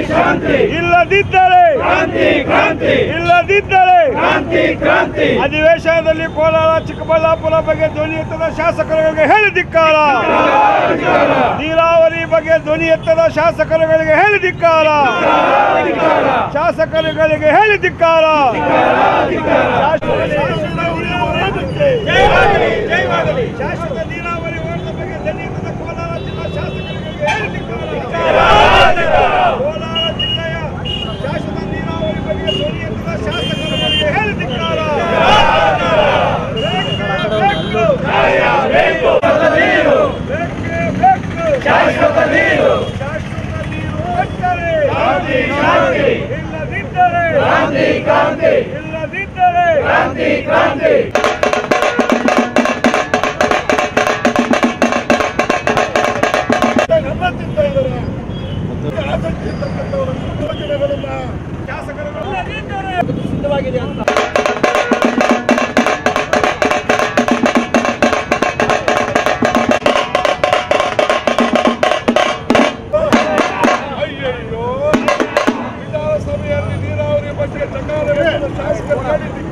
ಇಲ್ಲದಿದ್ದರೆ ಇಲ್ಲದಿದ್ದರೆ ಅಧಿವೇಶನದಲ್ಲಿ ಕೋಲಾರ ಚಿಕ್ಕಬಳ್ಳಾಪುರ ಬಗ್ಗೆ ಧ್ವನಿ ಎತ್ತದ ಶಾಸಕರುಗಳಿಗೆ ಹೇಳಿ ಧಿಕ್ಕಾರ ನೀರಾವರಿ ಬಗ್ಗೆ ಧ್ವನಿ ಎತ್ತದ ಶಾಸಕರುಗಳಿಗೆ ಹೇಳಿ ಧಿಕ್ಕಾರ ಶಾಸಕರುಗಳಿಗೆ ಹೇಳಿ ಧಿಕ್ಕಾರ ಶಾಶ್ವತ ನೀರಾವರಿ ಹೋರಾಟದ ಬಗ್ಗೆ ಧ್ವನಿ ಎತ್ತದ ಕೋಲಾರ ಜಿಲ್ಲಾ ಶಾಸಕರುಗಳಿಗೆ ಹೇಳಿ ಧಿಕ್ಕಾರ ಕೋಲಾರ ಜಿಲ್ಲೆಯ ಶಾಶ್ವತ ನೀರಾವರಿ ಬಗ್ಗೆ ಧ್ವನಿ ಎತ್ತದ ಶಾಸಕರುಗಳಿಗೆ ಹೇಳಿ ಧಿಕ್ಕಾರ ಬೇಕು, ಬೇಕು. ಬೇಕೇ ಬೇಕು. ಶಾಶ್ವತ ನೀರು ಕೊಟ್ಟರೆ ಇಲ್ಲದಿದ್ದರೆ ಇಲ್ಲದಿದ್ದರೆ ಗಮನಿಸ್ತಾ ಇದ್ದಾರೆ ಆಸಕ್ತಿ ಇರ್ತಕ್ಕಂಥವರು ಯೋಜನೆಗಳನ್ನ ಶಾಸಕರುಗಳನ್ನ ಸಿದ್ಧವಾಗಿದೆ ಅಂತ ಅಯ್ಯಯ್ಯೋ ವಿಧಾನಸಭೆಯಲ್ಲಿ ನೀರಾವರಿ ಬಗ್ಗೆ ಚಕಾರ ಶಾಸಕರು